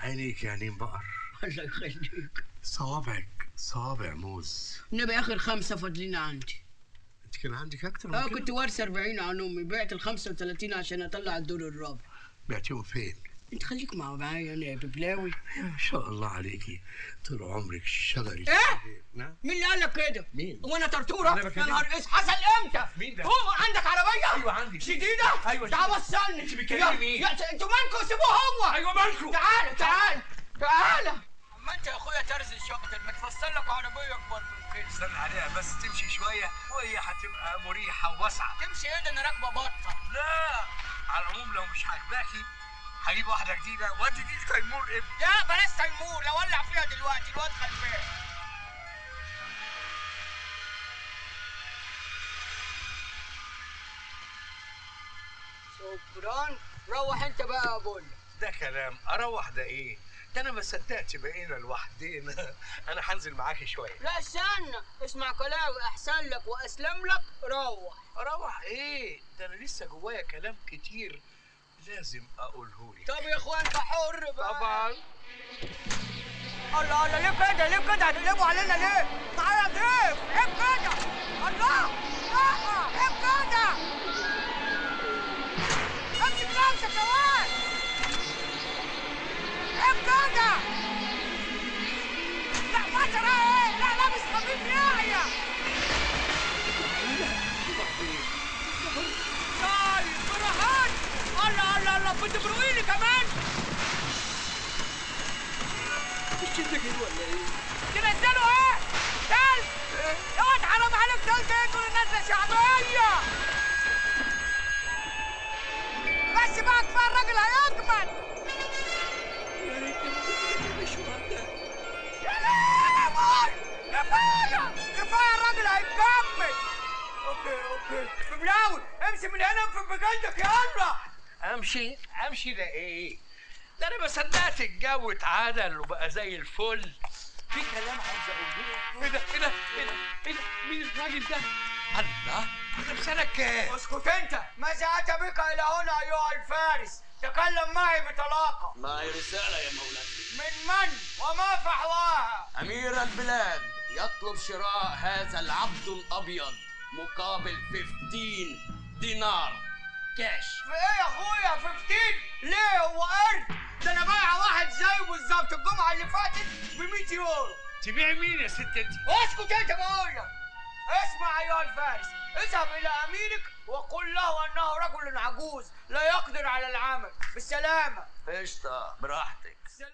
عينيك يا عينين بقر الله يخليك صوابعك صوابع موز النبي اخر خمسه فاضلين عندي انت كان عندك اكتر من اه كده كنت وارثه 40 عن امي بعت ال 35 عشان اطلع الدور الرابع بعتيهم فين انت خليك مع معايا انا يا ببلاوي ما شاء الله عليكي طول عمرك شجري إيه؟ نعم مين اللي قال لك كده؟ مين؟ وانا طرطوره؟ أنا يا بكلمك. نهار اس حصل امتى؟ مين ده؟ هو عندك عربيه؟ أيوة عندي. شديده؟ أيوة تعال شديدة. وصلني أنت بتكلمي يا- مين؟ يا انتوا مالكوا سيبوه هو ايوه مالكم تعال تعال تعال اما انت يا اخويا ترز الشاطر ما تفصل لك عربيه اكبر من كده استنى عليها بس تمشي شويه وهي هتبقى مريحه وواسعه تمشي ايه ده انا راكبه بطه لا على العموم لو مش عاجباكي هجيب واحده جديده وادي دي تيمور ابني لا بلاش تيمور لو ولع فيها دلوقتي الواد غلبان شكرا روح انت بقى يا بولا ده كلام اروح ده ايه ده انا ما صدقت بقينا لوحدينا انا هنزل معاكي شويه لا استنى اسمع كلامي احسن لك واسلم لك روح اروح ايه ده انا لسه جوايا كلام كتير لازم اقوله لك طب يا اخويا انت حر بقى طبعا الله الله ليه كده ليه كده هتقلبوا علينا ليه؟ تعالى يا ضيف ايه كده؟ الله لا ايه كده؟ امسك نفسك يا واد ايه كده؟ لا ما ترى ايه؟ لا لابس خفيف ياعية طيب براحات الله الله الله كنت بروقيلي كمان تنزلوا ايه؟ تلج؟ اوعى حرام عليك تلج ايه دول نازله شعبيه بس بقى كفايه الراجل هيجمل يا لهوي كفايه كفايه الراجل هيكمل اوكي اوكي ببلاوي امشي من هنا انفخ بجلدك يلا امشي امشي ده ايه ده انا ما صدقت الجو اتعدل وبقى زي الفل في كلام عاوز اقوله ايه ده ايه ده ايه ده ايه ده مين الراجل ده الله ده في سنه كام اسكت انت ماذا اتى بك الى هنا ايها الفارس تكلم معي بطلاقه معي رسالة يا مولانا من من وما فحواها أمير البلاد يطلب شراء هذا العبد الأبيض مقابل 15 دينار كاش في ايه يا اخويا 15 ليه هو قرد ده انا بايع واحد زيه بالظبط الجمعه اللي فاتت ب 100 يورو تبيع مين يا ست انت اسكت انت بقول لك اسمع ايها الفارس اذهب الى اميرك وقل له انه رجل عجوز لا يقدر على العمل بالسلامه قشطة براحتك